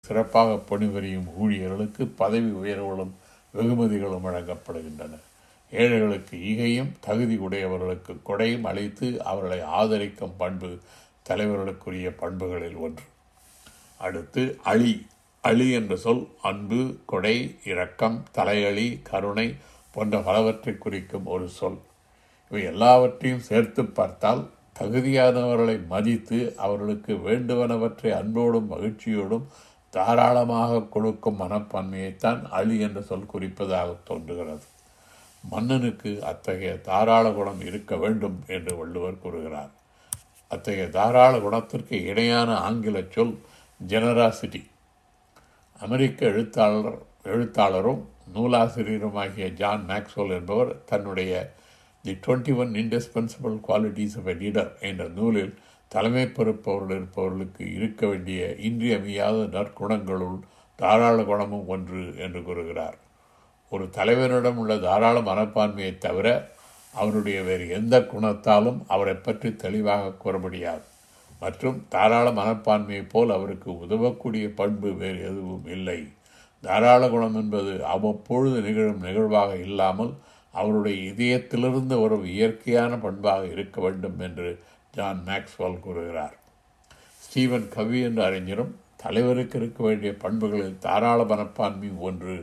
சிறப்பாக பணிபுரியும் ஊழியர்களுக்கு பதவி உயர்வுகளும் வெகுமதிகளும் வழங்கப்படுகின்றன ஏழைகளுக்கு ஈகையும் தகுதி உடையவர்களுக்கு கொடையும் அளித்து அவர்களை ஆதரிக்கும் பண்பு தலைவர்களுக்குரிய பண்புகளில் ஒன்று அடுத்து அழி அழி என்ற சொல் அன்பு கொடை இரக்கம் தலையளி கருணை போன்ற பலவற்றை குறிக்கும் ஒரு சொல் இவை எல்லாவற்றையும் சேர்த்து பார்த்தால் தகுதியானவர்களை மதித்து அவர்களுக்கு வேண்டுவனவற்றை அன்போடும் மகிழ்ச்சியோடும் தாராளமாக கொடுக்கும் மனப்பான்மையைத்தான் அழி என்ற சொல் குறிப்பதாக தோன்றுகிறது மன்னனுக்கு அத்தகைய தாராள குணம் இருக்க வேண்டும் என்று வள்ளுவர் கூறுகிறார் அத்தகைய தாராள குணத்திற்கு இணையான ஆங்கில சொல் ஜெனராசிட்டி அமெரிக்க எழுத்தாளர் எழுத்தாளரும் நூலாசிரியருமாகிய ஜான் மேக்ஸ்வெல் என்பவர் தன்னுடைய the twenty one indispensable qualities of a leader என்ற நூலில் தலைமை பொறுப்பவர்கள் இருப்பவர்களுக்கு இருக்க வேண்டிய இன்றியமையாத நற்குணங்களுள் தாராள குணமும் ஒன்று என்று கூறுகிறார் ஒரு தலைவரிடம் உள்ள தாராள மனப்பான்மையை தவிர அவருடைய வேறு எந்த குணத்தாலும் அவரை பற்றி தெளிவாக கூற முடியாது மற்றும் தாராள மனப்பான்மையைப் போல் அவருக்கு உதவக்கூடிய பண்பு வேறு எதுவும் இல்லை தாராள குணம் என்பது அவ்வப்பொழுது நிகழும் நிகழ்வாக இல்லாமல் அவருடைய இதயத்திலிருந்து வரும் இயற்கையான பண்பாக இருக்க வேண்டும் என்று ஜான் மேக்ஸ்வெல் கூறுகிறார் ஸ்டீவன் கவி என்ற அறிஞரும் தலைவருக்கு இருக்க வேண்டிய பண்புகளில் தாராள மனப்பான்மை ஒன்று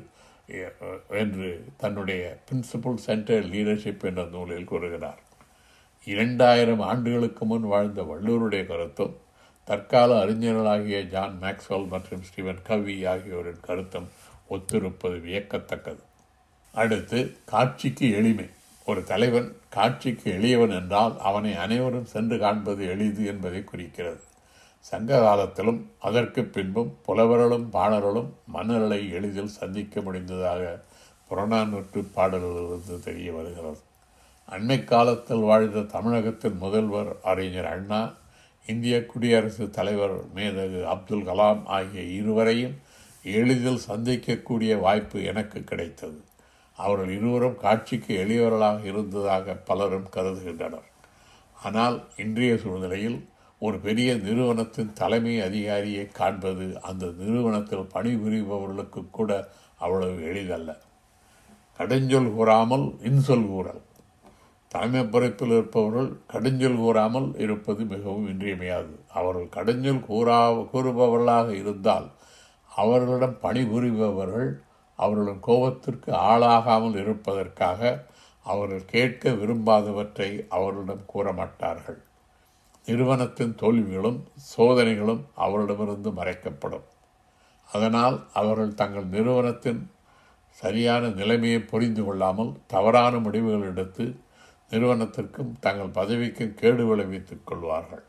என்று தன்னுடைய பிரின்சிபல் சென்டர் லீடர்ஷிப் என்ற நூலில் கூறுகிறார் இரண்டாயிரம் ஆண்டுகளுக்கு முன் வாழ்ந்த வள்ளுவருடைய கருத்தும் தற்கால அறிஞர்களாகிய ஜான் மேக்ஸ்வெல் மற்றும் ஸ்டீவன் கவி ஆகியோரின் கருத்தும் ஒத்திருப்பது வியக்கத்தக்கது அடுத்து காட்சிக்கு எளிமை ஒரு தலைவன் காட்சிக்கு எளியவன் என்றால் அவனை அனைவரும் சென்று காண்பது எளிது என்பதை குறிக்கிறது சங்க காலத்திலும் அதற்கு பின்பும் புலவர்களும் பாணர்களும் மன்னர்களை எளிதில் சந்திக்க முடிந்ததாக புறநானூற்று பாடல்களிலிருந்து தெரிய வருகிறது அண்மை காலத்தில் வாழ்ந்த தமிழகத்தின் முதல்வர் அறிஞர் அண்ணா இந்திய குடியரசுத் தலைவர் மேதகு அப்துல் கலாம் ஆகிய இருவரையும் எளிதில் சந்திக்கக்கூடிய வாய்ப்பு எனக்கு கிடைத்தது அவர்கள் இருவரும் காட்சிக்கு எளியவர்களாக இருந்ததாக பலரும் கருதுகின்றனர் ஆனால் இன்றைய சூழ்நிலையில் ஒரு பெரிய நிறுவனத்தின் தலைமை அதிகாரியை காண்பது அந்த நிறுவனத்தில் பணிபுரிபவர்களுக்கு கூட அவ்வளவு எளிதல்ல கடுஞ்சொல் கூறாமல் இன்சொல் கூறல் தலைமை பொறுப்பில் இருப்பவர்கள் கடுஞ்சொல் கூறாமல் இருப்பது மிகவும் இன்றியமையாது அவர்கள் கடுஞ்சொல் கூறா கூறுபவர்களாக இருந்தால் அவர்களிடம் பணிபுரிபவர்கள் அவர்களின் கோபத்திற்கு ஆளாகாமல் இருப்பதற்காக அவர்கள் கேட்க விரும்பாதவற்றை அவர்களிடம் கூற மாட்டார்கள் நிறுவனத்தின் தோல்விகளும் சோதனைகளும் அவரிடமிருந்து மறைக்கப்படும் அதனால் அவர்கள் தங்கள் நிறுவனத்தின் சரியான நிலைமையை புரிந்து கொள்ளாமல் தவறான முடிவுகள் எடுத்து நிறுவனத்திற்கும் தங்கள் பதவிக்கும் கேடு விளைவித்துக் கொள்வார்கள்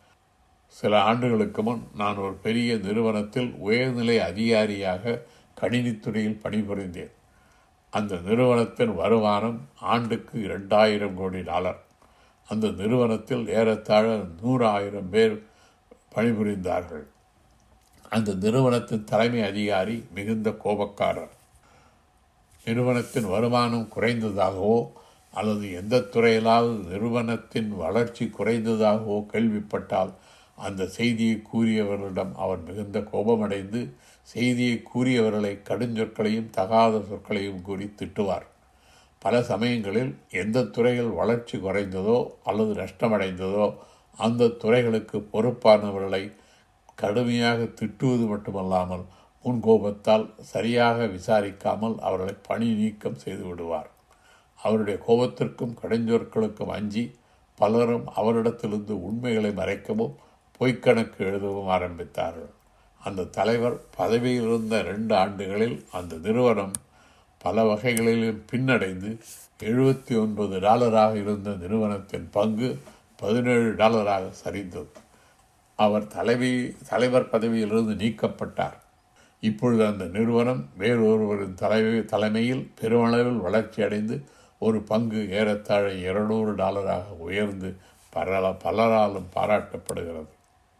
சில ஆண்டுகளுக்கு முன் நான் ஒரு பெரிய நிறுவனத்தில் உயர்நிலை அதிகாரியாக கணினித்துறையில் பணிபுரிந்தேன் அந்த நிறுவனத்தின் வருமானம் ஆண்டுக்கு இரண்டாயிரம் கோடி டாலர் அந்த நிறுவனத்தில் ஏறத்தாழ நூறு ஆயிரம் பேர் பணிபுரிந்தார்கள் அந்த நிறுவனத்தின் தலைமை அதிகாரி மிகுந்த கோபக்காரர் நிறுவனத்தின் வருமானம் குறைந்ததாகவோ அல்லது எந்த துறையிலாவது நிறுவனத்தின் வளர்ச்சி குறைந்ததாகவோ கேள்விப்பட்டால் அந்த செய்தியை கூறியவர்களிடம் அவர் மிகுந்த கோபமடைந்து செய்தியை கூறியவர்களை கடுஞ்சொற்களையும் தகாத சொற்களையும் கூறி திட்டுவார் பல சமயங்களில் எந்த துறையில் வளர்ச்சி குறைந்ததோ அல்லது நஷ்டமடைந்ததோ அந்த துறைகளுக்கு பொறுப்பானவர்களை கடுமையாக திட்டுவது மட்டுமல்லாமல் முன்கோபத்தால் சரியாக விசாரிக்காமல் அவர்களை பணி நீக்கம் செய்து விடுவார் அவருடைய கோபத்திற்கும் கடுஞ்சொற்களுக்கும் அஞ்சி பலரும் அவரிடத்திலிருந்து உண்மைகளை மறைக்கவும் பொய்க்கணக்கு எழுதவும் ஆரம்பித்தார்கள் அந்த தலைவர் பதவியில் இருந்த ரெண்டு ஆண்டுகளில் அந்த நிறுவனம் பல வகைகளிலும் பின்னடைந்து எழுபத்தி ஒன்பது டாலராக இருந்த நிறுவனத்தின் பங்கு பதினேழு டாலராக சரிந்தது அவர் தலைவி தலைவர் பதவியிலிருந்து நீக்கப்பட்டார் இப்பொழுது அந்த நிறுவனம் வேறொருவரின் தலைவி தலைமையில் பெருமளவில் வளர்ச்சி அடைந்து ஒரு பங்கு ஏறத்தாழ இருநூறு டாலராக உயர்ந்து பரல பலராலும் பாராட்டப்படுகிறது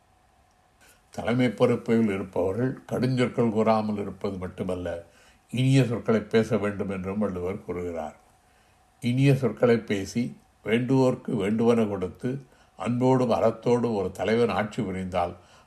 தலைமை பொறுப்பில் இருப்பவர்கள் கடுஞ்சொற்கள் கூறாமல் இருப்பது மட்டுமல்ல இனிய சொற்களை பேச வேண்டும் என்றும் வள்ளுவர் கூறுகிறார் இனிய சொற்களை பேசி வேண்டுவோர்க்கு வேண்டுவன கொடுத்து அன்போடும் அறத்தோடும் ஒரு தலைவன் ஆட்சி புரிந்தால்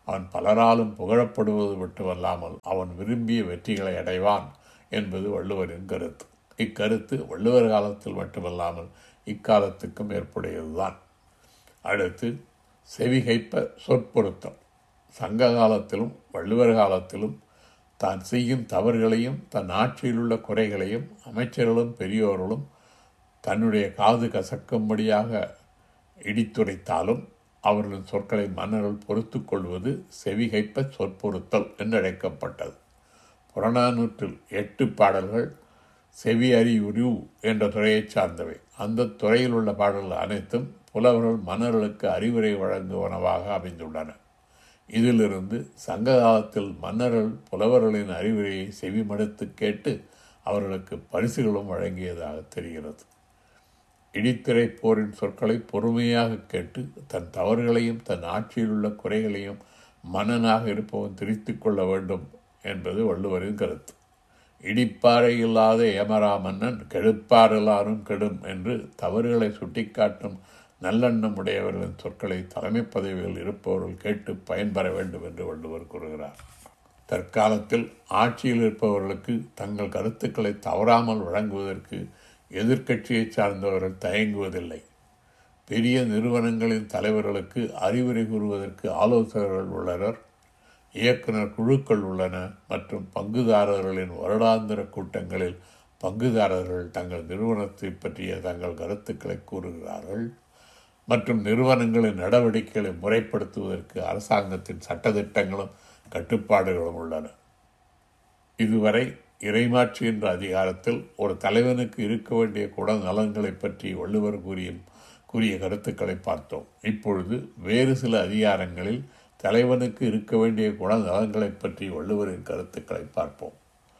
அவன் பலராலும் புகழப்படுவது மட்டுமல்லாமல் அவன் விரும்பிய வெற்றிகளை அடைவான் என்பது வள்ளுவரின் கருத்து இக்கருத்து வள்ளுவர் காலத்தில் மட்டுமல்லாமல் இக்காலத்துக்கும் ஏற்புடையதுதான் அடுத்து செவிகைப்ப சொற்பொருத்தம் சங்க காலத்திலும் வள்ளுவர் காலத்திலும் தான் செய்யும் தவறுகளையும் தன் ஆட்சியில் உள்ள குறைகளையும் அமைச்சர்களும் பெரியோர்களும் தன்னுடைய காது கசக்கும்படியாக இடித்துரைத்தாலும் அவர்களின் சொற்களை மன்னர்கள் பொறுத்து கொள்வது செவிகைப்ப சொற்பொருத்தல் என்றழைக்கப்பட்டது புறநானூற்றில் எட்டு பாடல்கள் செவி அறிவுரு என்ற துறையைச் சார்ந்தவை அந்த துறையில் உள்ள பாடல்கள் அனைத்தும் புலவர்கள் மன்னர்களுக்கு அறிவுரை வழங்குவனவாக அமைந்துள்ளன இதிலிருந்து சங்க காலத்தில் மன்னர்கள் புலவர்களின் அறிவுரையை செவிமடுத்து கேட்டு அவர்களுக்கு பரிசுகளும் வழங்கியதாக தெரிகிறது இடித்திரை போரின் சொற்களை பொறுமையாக கேட்டு தன் தவறுகளையும் தன் ஆட்சியில் உள்ள குறைகளையும் மன்னனாக இருப்பவன் திருத்திக் கொள்ள வேண்டும் என்பது வள்ளுவரின் கருத்து இடிப்பாறை இல்லாத ஏமரா மன்னன் கெடுப்பார் எல்லாரும் கெடும் என்று தவறுகளை சுட்டிக்காட்டும் நல்லெண்ணம் உடையவர்களின் சொற்களை தலைமை பதவியில் இருப்பவர்கள் கேட்டு பயன்பெற வேண்டும் என்று வள்ளுவர் கூறுகிறார் தற்காலத்தில் ஆட்சியில் இருப்பவர்களுக்கு தங்கள் கருத்துக்களை தவறாமல் வழங்குவதற்கு எதிர்க்கட்சியை சார்ந்தவர்கள் தயங்குவதில்லை பெரிய நிறுவனங்களின் தலைவர்களுக்கு அறிவுரை கூறுவதற்கு ஆலோசகர்கள் உள்ளனர் இயக்குனர் குழுக்கள் உள்ளன மற்றும் பங்குதாரர்களின் வருடாந்திர கூட்டங்களில் பங்குதாரர்கள் தங்கள் நிறுவனத்தை பற்றிய தங்கள் கருத்துக்களை கூறுகிறார்கள் மற்றும் நிறுவனங்களின் நடவடிக்கைகளை முறைப்படுத்துவதற்கு அரசாங்கத்தின் சட்டத்திட்டங்களும் கட்டுப்பாடுகளும் உள்ளன இதுவரை இறைமாட்சி என்ற அதிகாரத்தில் ஒரு தலைவனுக்கு இருக்க வேண்டிய குணநலன்களை பற்றி வள்ளுவர் கூறிய கூறிய கருத்துக்களை பார்த்தோம் இப்பொழுது வேறு சில அதிகாரங்களில் தலைவனுக்கு இருக்க வேண்டிய குணநலன்களை பற்றி வள்ளுவரின் கருத்துக்களை பார்ப்போம்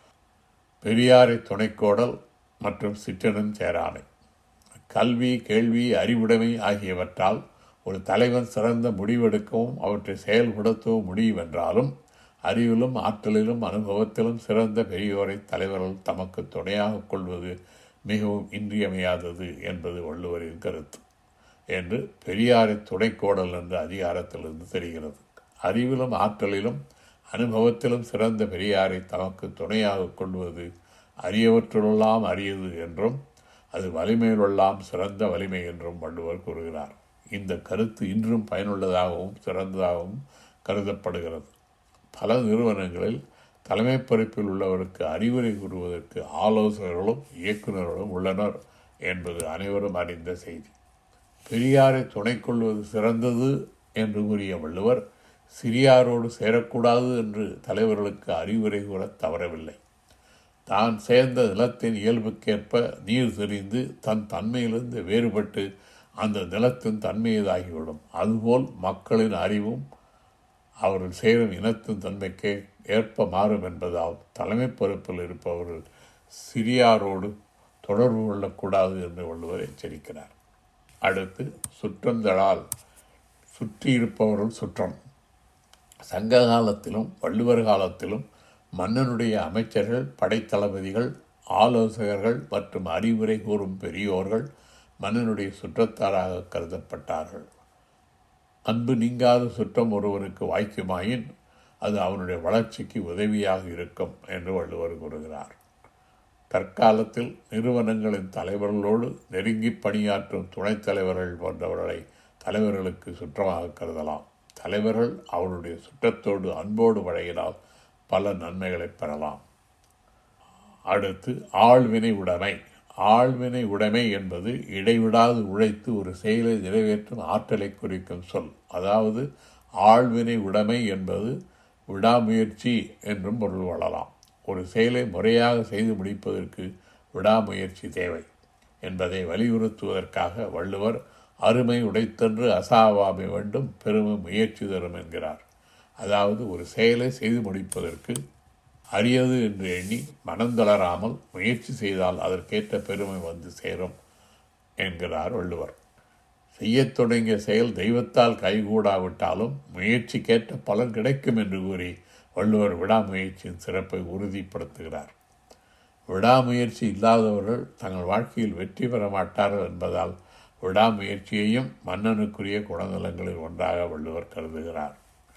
பெரியாரை துணைக்கோடல் மற்றும் சிற்றனன் சேரானை கல்வி கேள்வி அறிவுடைமை ஆகியவற்றால் ஒரு தலைவன் சிறந்த முடிவெடுக்கவும் அவற்றை செயல்படுத்தவும் முடியுமென்றாலும் அறிவிலும் ஆற்றலிலும் அனுபவத்திலும் சிறந்த பெரியோரை தலைவர்கள் தமக்கு துணையாக கொள்வது மிகவும் இன்றியமையாதது என்பது வள்ளுவரின் கருத்து என்று பெரியாரை துணைக்கோடல் என்ற அதிகாரத்திலிருந்து தெரிகிறது அறிவிலும் ஆற்றலிலும் அனுபவத்திலும் சிறந்த பெரியாரை தமக்கு துணையாக கொள்வது அரியவற்றுள்ளெல்லாம் அரியது என்றும் அது வலிமையிலெல்லாம் சிறந்த வலிமை என்றும் வள்ளுவர் கூறுகிறார் இந்த கருத்து இன்றும் பயனுள்ளதாகவும் சிறந்ததாகவும் கருதப்படுகிறது பல நிறுவனங்களில் தலைமை பொறுப்பில் உள்ளவருக்கு அறிவுரை கூறுவதற்கு ஆலோசகர்களும் இயக்குநர்களும் உள்ளனர் என்பது அனைவரும் அறிந்த செய்தி பெரியாரை துணை கொள்வது சிறந்தது என்று கூறிய வள்ளுவர் சிறியாரோடு சேரக்கூடாது என்று தலைவர்களுக்கு அறிவுரை கூற தவறவில்லை தான் சேர்ந்த நிலத்தின் இயல்புக்கேற்ப நீர் தெரிந்து தன் தன்மையிலிருந்து வேறுபட்டு அந்த நிலத்தின் தன்மையதாகிவிடும் அதுபோல் மக்களின் அறிவும் அவர்கள் சேரும் இனத்தின் தன்மைக்கு ஏற்ப மாறும் என்பதால் தலைமை பொறுப்பில் இருப்பவர்கள் சிறியாரோடு தொடர்பு கொள்ளக்கூடாது என்று வள்ளுவர் எச்சரிக்கிறார் அடுத்து சுற்றந்தழால் சுற்றி இருப்பவர்கள் சுற்றம் சங்க காலத்திலும் வள்ளுவர் காலத்திலும் மன்னனுடைய அமைச்சர்கள் படைத்தளபதிகள் ஆலோசகர்கள் மற்றும் அறிவுரை கூறும் பெரியோர்கள் மன்னனுடைய சுற்றத்தாராக கருதப்பட்டார்கள் அன்பு நீங்காத சுற்றம் ஒருவனுக்கு வாய்க்குமாயின் அது அவனுடைய வளர்ச்சிக்கு உதவியாக இருக்கும் என்று வள்ளுவர் கூறுகிறார் தற்காலத்தில் நிறுவனங்களின் தலைவர்களோடு நெருங்கி பணியாற்றும் துணைத் தலைவர்கள் போன்றவர்களை தலைவர்களுக்கு சுற்றமாக கருதலாம் தலைவர்கள் அவருடைய சுற்றத்தோடு அன்போடு வழங்கினால் பல நன்மைகளை பெறலாம் அடுத்து ஆழ்வினை உடைமை ஆழ்வினை உடைமை என்பது இடைவிடாது உழைத்து ஒரு செயலை நிறைவேற்றும் ஆற்றலை குறிக்கும் சொல் அதாவது ஆழ்வினை உடைமை என்பது விடாமுயற்சி என்றும் பொருள் கொள்ளலாம் ஒரு செயலை முறையாக செய்து முடிப்பதற்கு விடாமுயற்சி தேவை என்பதை வலியுறுத்துவதற்காக வள்ளுவர் அருமை உடைத்தன்று அசாவாமை வேண்டும் பெருமை முயற்சி தரும் என்கிறார் அதாவது ஒரு செயலை செய்து முடிப்பதற்கு அரியது என்று எண்ணி மனந்தளராமல் முயற்சி செய்தால் அதற்கேற்ற பெருமை வந்து சேரும் என்கிறார் வள்ளுவர் செய்யத் தொடங்கிய செயல் தெய்வத்தால் கைகூடாவிட்டாலும் முயற்சிக்கேற்ற பலன் கிடைக்கும் என்று கூறி வள்ளுவர் விடாமுயற்சியின் சிறப்பை உறுதிப்படுத்துகிறார் விடாமுயற்சி இல்லாதவர்கள் தங்கள் வாழ்க்கையில் வெற்றி பெற மாட்டார்கள் என்பதால் விடாமுயற்சியையும் மன்னனுக்குரிய குணநலங்களில் ஒன்றாக வள்ளுவர் கருதுகிறார்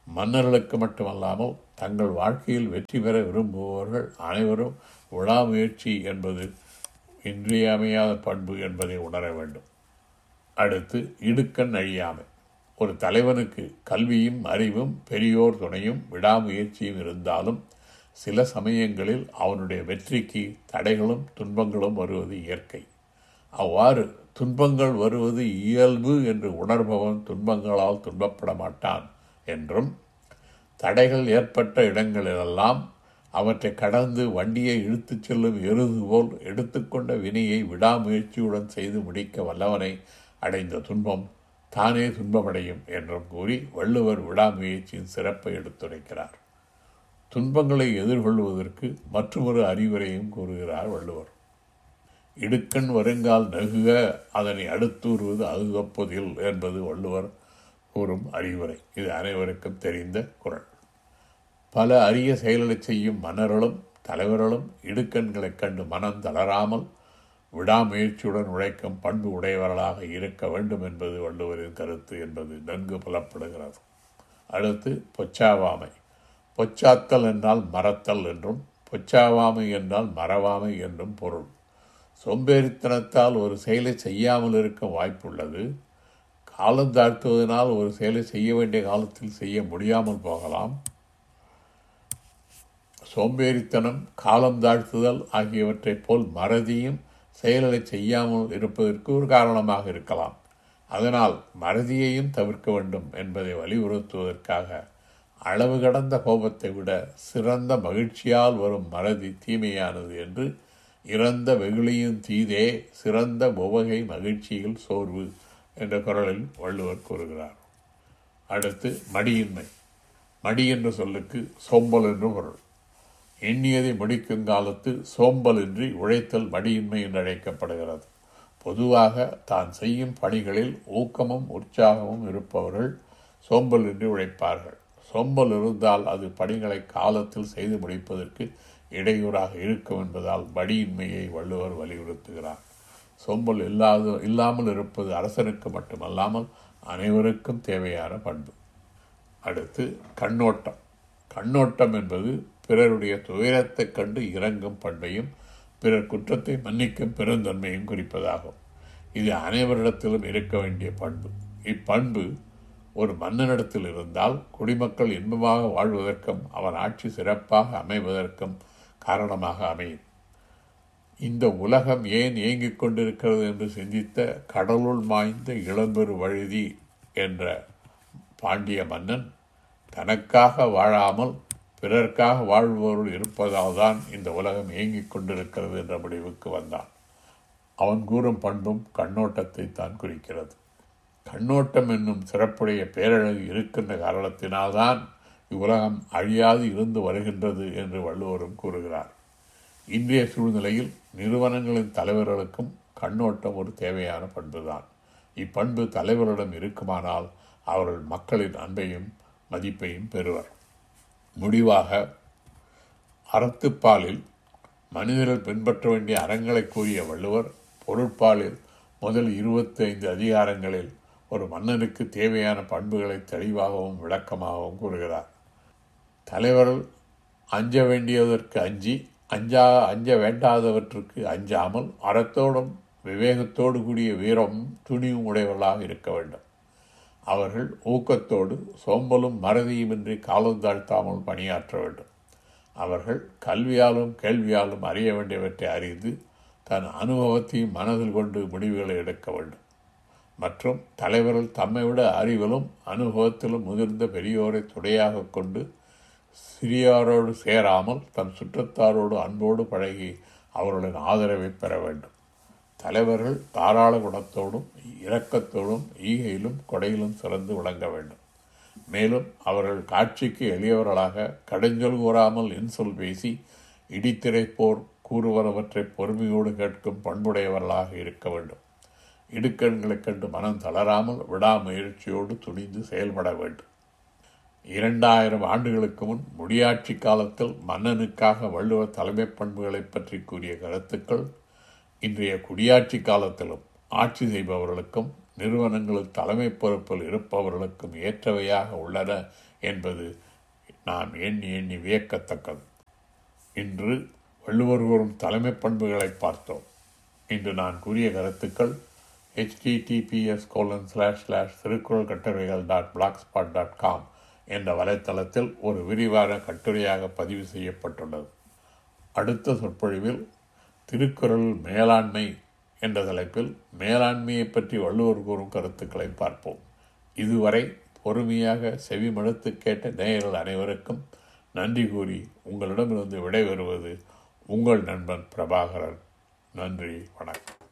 மன்னர்களுக்கு மட்டுமல்லாமல் தங்கள் வாழ்க்கையில் வெற்றி பெற விரும்புபவர்கள் அனைவரும் விடாமுயற்சி என்பது இன்றியமையாத பண்பு என்பதை உணர வேண்டும் அடுத்து இடுக்கண் அழியாமை ஒரு தலைவனுக்கு கல்வியும் அறிவும் பெரியோர் துணையும் விடாமுயற்சியும் இருந்தாலும் சில சமயங்களில் அவனுடைய வெற்றிக்கு தடைகளும் துன்பங்களும் வருவது இயற்கை அவ்வாறு துன்பங்கள் வருவது இயல்பு என்று உணர்பவன் துன்பங்களால் துன்பப்பட மாட்டான் என்றும் தடைகள் ஏற்பட்ட இடங்களிலெல்லாம் அவற்றை கடந்து வண்டியை இழுத்துச் செல்லும் எருது போல் எடுத்துக்கொண்ட வினையை விடாமுயற்சியுடன் செய்து முடிக்க வல்லவனை அடைந்த துன்பம் தானே துன்பமடையும் என்றும் கூறி வள்ளுவர் விடாமுயற்சியின் சிறப்பை எடுத்துரைக்கிறார் துன்பங்களை எதிர்கொள்வதற்கு மற்றொரு அறிவுரையும் கூறுகிறார் வள்ளுவர் இடுக்கண் வருங்கால் நகுக அதனை அடுத்தூறுவது அகுகப்பதில் என்பது வள்ளுவர் கூறும் அறிவுரை இது அனைவருக்கும் தெரிந்த குரல் பல அரிய செயல்களை செய்யும் மன்னர்களும் தலைவர்களும் இடுக்கண்களைக் கண்டு மனம் தளராமல் விடாமுயற்சியுடன் உழைக்கும் பண்பு உடையவர்களாக இருக்க வேண்டும் என்பது வள்ளுவரின் கருத்து என்பது நன்கு புலப்படுகிறது அடுத்து பொச்சாவாமை பொச்சாத்தல் என்றால் மறத்தல் என்றும் பொச்சாவாமை என்றால் மறவாமை என்றும் பொருள் சோம்பேறித்தனத்தால் ஒரு செயலை செய்யாமல் இருக்க வாய்ப்புள்ளது காலம் தாழ்த்துவதனால் ஒரு செயலை செய்ய வேண்டிய காலத்தில் செய்ய முடியாமல் போகலாம் சோம்பேறித்தனம் காலம் தாழ்த்துதல் ஆகியவற்றைப் போல் மறதியும் செயல்களை செய்யாமல் இருப்பதற்கு ஒரு காரணமாக இருக்கலாம் அதனால் மறதியையும் தவிர்க்க வேண்டும் என்பதை வலியுறுத்துவதற்காக அளவு கடந்த கோபத்தை விட சிறந்த மகிழ்ச்சியால் வரும் மறதி தீமையானது என்று இறந்த வெகுளியும் தீதே சிறந்த உவகை மகிழ்ச்சியில் சோர்வு என்ற குரலில் வள்ளுவர் கூறுகிறார் அடுத்து மடியின்மை மடி என்ற சொல்லுக்கு சோம்பல் என்று பொருள் எண்ணியதை முடிக்கும் காலத்து சோம்பலின்றி உழைத்தல் மடியின்மை என்று அழைக்கப்படுகிறது பொதுவாக தான் செய்யும் பணிகளில் ஊக்கமும் உற்சாகமும் இருப்பவர்கள் சோம்பலின்றி உழைப்பார்கள் சோம்பல் இருந்தால் அது பணிகளை காலத்தில் செய்து முடிப்பதற்கு இடையூறாக இருக்கும் என்பதால் மடியின்மையை வள்ளுவர் வலியுறுத்துகிறார் சோம்பல் இல்லாத இல்லாமல் இருப்பது அரசனுக்கு மட்டுமல்லாமல் அனைவருக்கும் தேவையான பண்பு அடுத்து கண்ணோட்டம் கண்ணோட்டம் என்பது பிறருடைய துயரத்தைக் கண்டு இறங்கும் பண்பையும் பிறர் குற்றத்தை மன்னிக்கும் பெருந்தன்மையும் குறிப்பதாகும் இது அனைவரிடத்திலும் இருக்க வேண்டிய பண்பு இப்பண்பு ஒரு மன்னனிடத்தில் இருந்தால் குடிமக்கள் இன்பமாக வாழ்வதற்கும் அவன் ஆட்சி சிறப்பாக அமைவதற்கும் காரணமாக அமையும் இந்த உலகம் ஏன் இயங்கிக் கொண்டிருக்கிறது என்று சிந்தித்த கடலுள் மாய்ந்த இளம்பெரு வழுதி என்ற பாண்டிய மன்னன் தனக்காக வாழாமல் பிறர்க்காக வாழ்பவர்கள் இருப்பதால் தான் இந்த உலகம் இயங்கிக் கொண்டிருக்கிறது என்ற முடிவுக்கு வந்தான் அவன் கூறும் பண்பும் கண்ணோட்டத்தை தான் குறிக்கிறது கண்ணோட்டம் என்னும் சிறப்புடைய பேரழகு இருக்கின்ற காரணத்தினால்தான் இவ்வுலகம் அழியாது இருந்து வருகின்றது என்று வள்ளுவரும் கூறுகிறார் இன்றைய சூழ்நிலையில் நிறுவனங்களின் தலைவர்களுக்கும் கண்ணோட்டம் ஒரு தேவையான பண்புதான் இப்பண்பு தலைவரிடம் இருக்குமானால் அவர்கள் மக்களின் அன்பையும் மதிப்பையும் பெறுவர் முடிவாக அறத்துப்பாலில் மனிதர்கள் பின்பற்ற வேண்டிய அறங்களை கூறிய வள்ளுவர் பொருட்பாலில் முதல் இருபத்தி ஐந்து அதிகாரங்களில் ஒரு மன்னனுக்கு தேவையான பண்புகளை தெளிவாகவும் விளக்கமாகவும் கூறுகிறார் தலைவர்கள் அஞ்ச வேண்டியதற்கு அஞ்சி அஞ்சா அஞ்ச வேண்டாதவற்றுக்கு அஞ்சாமல் அறத்தோடும் விவேகத்தோடு கூடிய வீரமும் துணிவும் உடையவர்களாக இருக்க வேண்டும் அவர்கள் ஊக்கத்தோடு சோம்பலும் மறதியுமின்றி காலம் தாழ்த்தாமல் பணியாற்ற வேண்டும் அவர்கள் கல்வியாலும் கேள்வியாலும் அறிய வேண்டியவற்றை அறிந்து தன் அனுபவத்தையும் மனதில் கொண்டு முடிவுகளை எடுக்க வேண்டும் மற்றும் தலைவர்கள் தம்மை விட அறிவிலும் அனுபவத்திலும் முதிர்ந்த பெரியோரை துணையாக கொண்டு சிறியாரோடு சேராமல் தன் சுற்றத்தாரோடு அன்போடு பழகி அவர்களின் ஆதரவை பெற வேண்டும் தலைவர்கள் தாராள குணத்தோடும் இரக்கத்தோடும் ஈகையிலும் கொடையிலும் சிறந்து விளங்க வேண்டும் மேலும் அவர்கள் காட்சிக்கு எளியவர்களாக கடைஞ்சொல் கூறாமல் இன்சொல் பேசி இடித்திரைப்போர் கூறுவனவற்றை பொறுமையோடு கேட்கும் பண்புடையவர்களாக இருக்க வேண்டும் இடுக்கண்களைக் கண்டு மனம் தளராமல் விடாமுயற்சியோடு துணிந்து செயல்பட வேண்டும் இரண்டாயிரம் ஆண்டுகளுக்கு முன் முடியாட்சி காலத்தில் மன்னனுக்காக வள்ளுவர் தலைமை பண்புகளை பற்றி கூறிய கருத்துக்கள் இன்றைய குடியாட்சி காலத்திலும் ஆட்சி செய்பவர்களுக்கும் நிறுவனங்களில் தலைமை பொறுப்பில் இருப்பவர்களுக்கும் ஏற்றவையாக உள்ளன என்பது நாம் எண்ணி எண்ணி வியக்கத்தக்கது இன்று வள்ளுவர் கூறும் தலைமை பண்புகளை பார்த்தோம் இன்று நான் கூறிய கருத்துக்கள் https colon slash slash Thirukkural கட்டுரைகள் dot blogspot dot com என்ற வலைத்தளத்தில் ஒரு விரிவான கட்டுரையாக பதிவு செய்யப்பட்டுள்ளது அடுத்த சொற்பொழிவில் திருக்குறள் மேலாண்மை என்ற தலைப்பில் மேலாண்மையை பற்றி வள்ளுவர் கூறும் கருத்துக்களை பார்ப்போம் இதுவரை பொறுமையாக செவிமடுத்து கேட்ட நேயர்கள் அனைவருக்கும் நன்றி கூறி உங்களிடமிருந்து விடைபெறுவது உங்கள் நண்பன் பிரபாகரன் நன்றி வணக்கம்